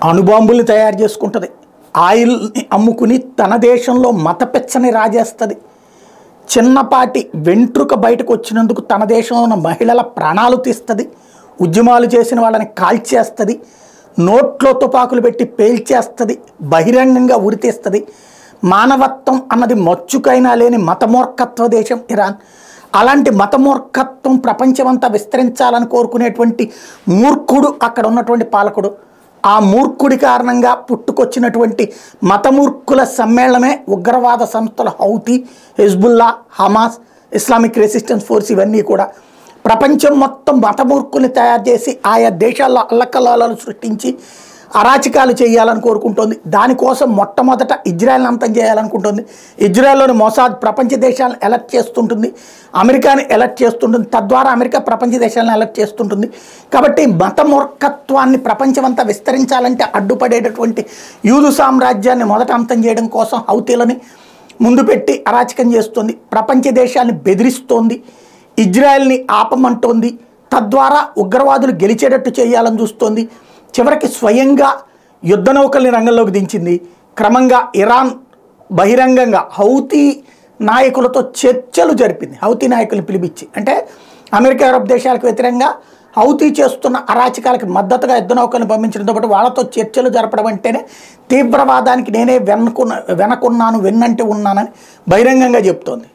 అణుబాంబులు తయారు చేసుకుంటుంది ఆయిల్ని అమ్ముకుని తన దేశంలో మతపెచ్చని రాజేస్తుంది చిన్నపాటి వెంట్రుక బయటకు వచ్చినందుకు తన దేశంలో ఉన్న మహిళల ప్రాణాలు తీస్తుంది ఉద్యమాలు చేసిన వాళ్ళని కాల్చేస్తుంది నోట్లో తుపాకులు పెట్టి పేల్చేస్తుంది బహిరంగంగా ఉరితీస్తుంది మానవత్వం అన్నది మచ్చుకైనా లేని మతమూర్ఖత్వ దేశం ఇరాన్ అలాంటి మతమూర్ఖత్వం ప్రపంచమంతా విస్తరించాలని కోరుకునేటువంటి మూర్ఖుడు అక్కడ ఉన్నటువంటి పాలకుడు ఆ మూర్ఖుడి కారణంగా పుట్టుకొచ్చినటువంటి మతమూర్ఖుల సమ్మేళనమే ఉగ్రవాద సంస్థల Houthi Hezbollah Hamas Islamic resistance force ఇవన్నీ కూడా ప్రపంచం మొత్తం మతమూర్ఖుల్ని తయారు చేసి ఆయా దేశాల్లో అల్లకల్లాలను సృష్టించి అరాచకాలు చేయాలని కోరుకుంటోంది దానికోసం మొట్టమొదట ఇజ్రాయెల్ని అంతం చేయాలనుకుంటుంది ఇజ్రాయెల్లోని మొసాద్ ప్రపంచ దేశాలను ఎలర్ట్ చేస్తుంటుంది అమెరికాని ఎలర్ట్ చేస్తుంటుంది తద్వారా అమెరికా ప్రపంచ దేశాలను ఎలర్ట్ చేస్తుంటుంది కాబట్టి మతమూర్ఖత్వాన్ని ప్రపంచమంతా విస్తరించాలంటే అడ్డుపడేటటువంటి యూదు సామ్రాజ్యాన్ని మొదట అంతం చేయడం కోసం హౌతీలని ముందు పెట్టి అరాచకం చేస్తుంది ప్రపంచ దేశాన్ని బెదిరిస్తోంది ఇజ్రాయెల్ని ఆపమంటోంది తద్వారా ఉగ్రవాదులు గెలిచేటట్టు చేయాలని చూస్తోంది చివరికి స్వయంగా యుద్ధ నౌకల్ని రంగంలోకి దించింది క్రమంగా ఇరాన్ బహిరంగంగా హౌతీ నాయకులతో చర్చలు జరిపింది హౌతీ నాయకుల్ని పిలిపించి అంటే అమెరికా యూరప్ దేశాలకు వ్యతిరేకంగా హౌతీ చేస్తున్న అరాచకాలకు మద్దతుగా యుద్ధ నౌకలను పంపించడంతో పాటు వాళ్ళతో చర్చలు జరపడం అంటేనే తీవ్రవాదానికి నేనే వెనుకున్న వెనకున్నాను వెన్నంటే ఉన్నానని బహిరంగంగా చెప్తోంది